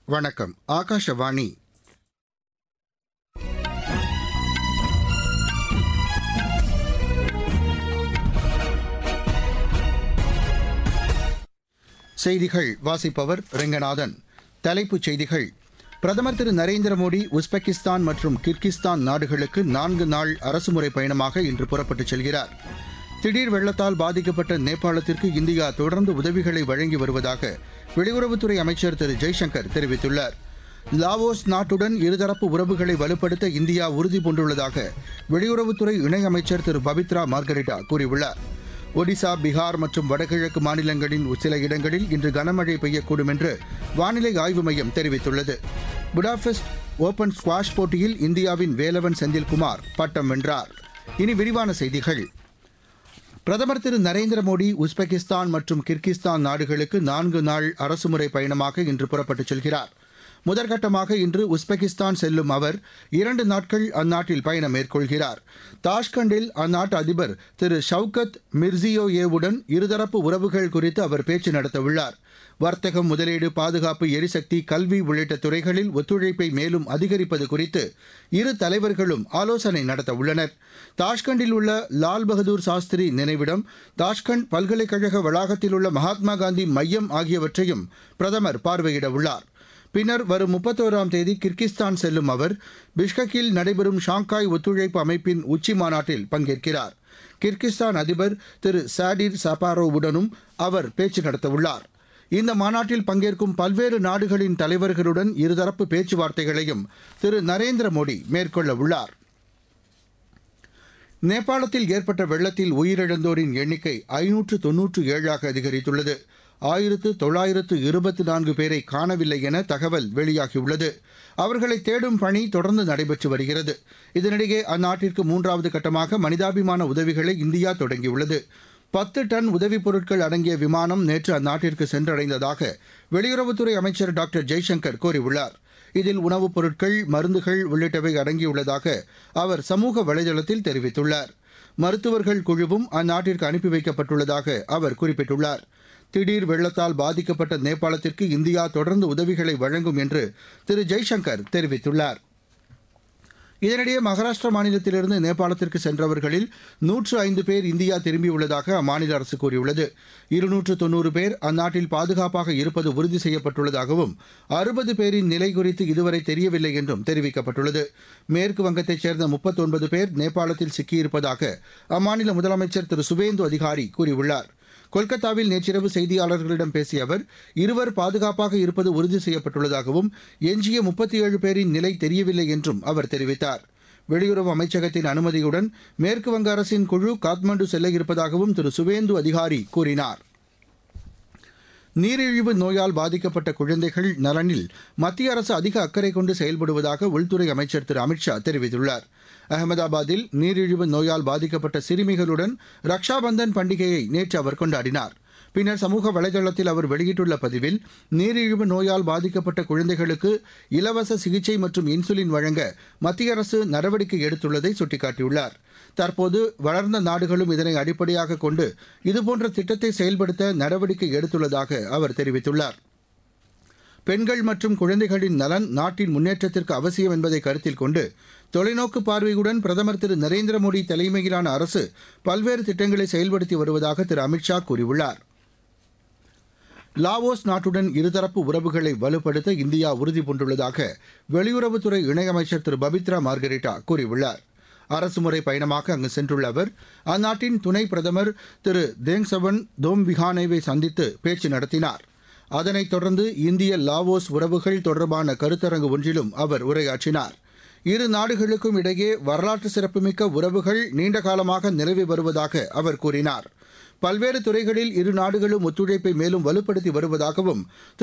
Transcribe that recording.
வணக்கம் ஆகாஷவாணி செய்திகள் வாசிப்பவர் ரெங்கநாதன் தலைப்புச் செய்திகள் பிரதமர் திரு நரேந்திர மோடி உஸ்பெகிஸ்தான் மற்றும் கிர்கிஸ்தான் நாடுகளுக்கு நான்கு நாள் அரசுமுறை பயணமாக இன்று புறப்பட்டுச் செல்கிறார் திடீர் வெள்ளத்தால் பாதிக்கப்பட்ட நேபாளத்திற்கு இந்தியா தொடர்ந்து உதவிகளை வழங்கி வருவதாக வெளியுறவுத்துறை அமைச்சர் திரு ஜெய்சங்கர் தெரிவித்துள்ளார் லாவோஸ் நாட்டுடன் இருதரப்பு உறவுகளை வலுப்படுத்த இந்தியா உறுதி பூண்டுள்ளதாக வெளியுறவுத்துறை இணையமைச்சர் திரு பவித்ரா மார்கரிட்டா கூறியுள்ளார் ஒடிசா பீகார் மற்றும் வடகிழக்கு மாநிலங்களின் சில இடங்களில் இன்று கனமழை பெய்யக்கூடும் என்று வானிலை ஆய்வு மையம் தெரிவித்துள்ளது புடாபெஸ்ட் ஓபன் ஸ்குவாஷ் போட்டியில் இந்தியாவின் வேலவன் செந்தில்குமார் பட்டம் வென்றார் இனி விரிவான செய்திகள் பிரதமர் திரு நரேந்திர மோடி உஸ்பெகிஸ்தான் மற்றும் கிர்கிஸ்தான் நாடுகளுக்கு நான்கு நாள் அரசுமுறை பயணமாக இன்று புறப்பட்டுச் செல்கிறார் முதற்கட்டமாக இன்று உஸ்பெகிஸ்தான் செல்லும் அவர் இரண்டு நாட்கள் அந்நாட்டில் பயணம் மேற்கொள்கிறார் தாஷ்கண்டில் அந்நாட்டு அதிபர் திரு ஷவுகத் மிர்சியோயேவுடன் இருதரப்பு உறவுகள் குறித்து அவர் பேச்சு நடத்தவுள்ளார் வர்த்தகம் முதலீடு பாதுகாப்பு எரிசக்தி கல்வி உள்ளிட்ட துறைகளில் ஒத்துழைப்பை மேலும் அதிகரிப்பது குறித்து இரு தலைவர்களும் ஆலோசனை நடத்த உள்ளனர் தாஷ்கண்டில் உள்ள லால் பகதூர் சாஸ்திரி நினைவிடம் தாஷ்கண்ட் பல்கலைக்கழக வளாகத்தில் உள்ள மகாத்மா காந்தி மையம் ஆகியவற்றையும் பிரதமர் பார்வையிட உள்ளார் பின்னர் வரும் முப்பத்தோராம் தேதி கிர்கிஸ்தான் செல்லும் அவர் பிஷ்கக்கில் நடைபெறும் ஷாங்காய் ஒத்துழைப்பு அமைப்பின் உச்சி மாநாட்டில் பங்கேற்கிறார் கிர்கிஸ்தான் அதிபர் திரு சாடிர் சபாரோவுடனும் அவர் பேச்சு நடத்தவுள்ளார் இந்த மாநாட்டில் பங்கேற்கும் பல்வேறு நாடுகளின் தலைவர்களுடன் இருதரப்பு பேச்சுவார்த்தைகளையும் திரு நரேந்திர மோடி மேற்கொள்ள உள்ளார் நேபாளத்தில் ஏற்பட்ட வெள்ளத்தில் உயிரிழந்தோரின் எண்ணிக்கை ஐநூற்று தொன்னூற்று ஏழாக அதிகரித்துள்ளது ஆயிரத்து தொள்ளாயிரத்து இருபத்தி நான்கு பேரை காணவில்லை என தகவல் வெளியாகியுள்ளது அவர்களை தேடும் பணி தொடர்ந்து நடைபெற்று வருகிறது இதனிடையே அந்நாட்டிற்கு மூன்றாவது கட்டமாக மனிதாபிமான உதவிகளை இந்தியா தொடங்கியுள்ளது பத்து டன் உதவிப் பொருட்கள் அடங்கிய விமானம் நேற்று அந்நாட்டிற்கு சென்றடைந்ததாக வெளியுறவுத்துறை அமைச்சர் டாக்டர் ஜெய்சங்கர் கூறியுள்ளார் இதில் உணவுப் பொருட்கள் மருந்துகள் உள்ளிட்டவை அடங்கியுள்ளதாக அவர் சமூக வலைதளத்தில் தெரிவித்துள்ளார் மருத்துவர்கள் குழுவும் அந்நாட்டிற்கு அனுப்பி வைக்கப்பட்டுள்ளதாக அவர் குறிப்பிட்டுள்ளார் திடீர் வெள்ளத்தால் பாதிக்கப்பட்ட நேபாளத்திற்கு இந்தியா தொடர்ந்து உதவிகளை வழங்கும் என்று திரு ஜெய்சங்கர் தெரிவித்துள்ளார் இதனிடையே மகாராஷ்டிரா மாநிலத்திலிருந்து நேபாளத்திற்கு சென்றவர்களில் நூற்று ஐந்து பேர் இந்தியா திரும்பியுள்ளதாக அம்மாநில அரசு கூறியுள்ளது இருநூற்று தொன்னூறு பேர் அந்நாட்டில் பாதுகாப்பாக இருப்பது உறுதி செய்யப்பட்டுள்ளதாகவும் அறுபது பேரின் நிலை குறித்து இதுவரை தெரியவில்லை என்றும் தெரிவிக்கப்பட்டுள்ளது மேற்கு வங்கத்தைச் சேர்ந்த முப்பத்தொன்பது பேர் நேபாளத்தில் சிக்கியிருப்பதாக அம்மாநில முதலமைச்சர் திரு சுவேந்து அதிகாரி கூறியுள்ளார் கொல்கத்தாவில் நேற்றிரவு செய்தியாளர்களிடம் பேசிய அவர் இருவர் பாதுகாப்பாக இருப்பது உறுதி செய்யப்பட்டுள்ளதாகவும் எஞ்சிய முப்பத்தி ஏழு பேரின் நிலை தெரியவில்லை என்றும் அவர் தெரிவித்தார் வெளியுறவு அமைச்சகத்தின் அனுமதியுடன் மேற்கு வங்க அரசின் குழு காத்மண்டு செல்ல இருப்பதாகவும் திரு சுவேந்து அதிகாரி கூறினார் நீரிழிவு நோயால் பாதிக்கப்பட்ட குழந்தைகள் நலனில் மத்திய அரசு அதிக அக்கறை கொண்டு செயல்படுவதாக உள்துறை அமைச்சர் திரு அமித்ஷா தெரிவித்துள்ளார் அகமதாபாத்தில் நீரிழிவு நோயால் பாதிக்கப்பட்ட சிறுமிகளுடன் ரக்ஷாபந்தன் பண்டிகையை நேற்று அவர் கொண்டாடினார் பின்னர் சமூக வலைதளத்தில் அவர் வெளியிட்டுள்ள பதிவில் நீரிழிவு நோயால் பாதிக்கப்பட்ட குழந்தைகளுக்கு இலவச சிகிச்சை மற்றும் இன்சுலின் வழங்க மத்திய அரசு நடவடிக்கை எடுத்துள்ளதை சுட்டிக்காட்டியுள்ளார் தற்போது வளர்ந்த நாடுகளும் இதனை அடிப்படையாக கொண்டு இதுபோன்ற திட்டத்தை செயல்படுத்த நடவடிக்கை எடுத்துள்ளதாக அவர் தெரிவித்துள்ளார் பெண்கள் மற்றும் குழந்தைகளின் நலன் நாட்டின் முன்னேற்றத்திற்கு அவசியம் என்பதை கருத்தில் கொண்டு தொலைநோக்கு பார்வையுடன் பிரதமர் திரு நரேந்திர மோடி தலைமையிலான அரசு பல்வேறு திட்டங்களை செயல்படுத்தி வருவதாக திரு அமித்ஷா கூறியுள்ளார் லாவோஸ் நாட்டுடன் இருதரப்பு உறவுகளை வலுப்படுத்த இந்தியா உறுதி பூண்டுள்ளதாக வெளியுறவுத்துறை இணையமைச்சர் திரு பபித்ரா மார்கரிட்டா கூறியுள்ளார் அரசுமுறை பயணமாக அங்கு சென்றுள்ள அவர் அந்நாட்டின் துணை பிரதமர் திரு தேங்சவன் தோம்விஹானேவை சந்தித்து பேச்சு நடத்தினார் அதனைத் தொடர்ந்து இந்திய லாவோஸ் உறவுகள் தொடர்பான கருத்தரங்கு ஒன்றிலும் அவர் உரையாற்றினார் இரு நாடுகளுக்கும் இடையே வரலாற்று சிறப்புமிக்க உறவுகள் நீண்ட காலமாக நிலவி வருவதாக அவர் கூறினார் பல்வேறு துறைகளில் இரு நாடுகளும் ஒத்துழைப்பை மேலும் வலுப்படுத்தி வருவதாகவும் திரு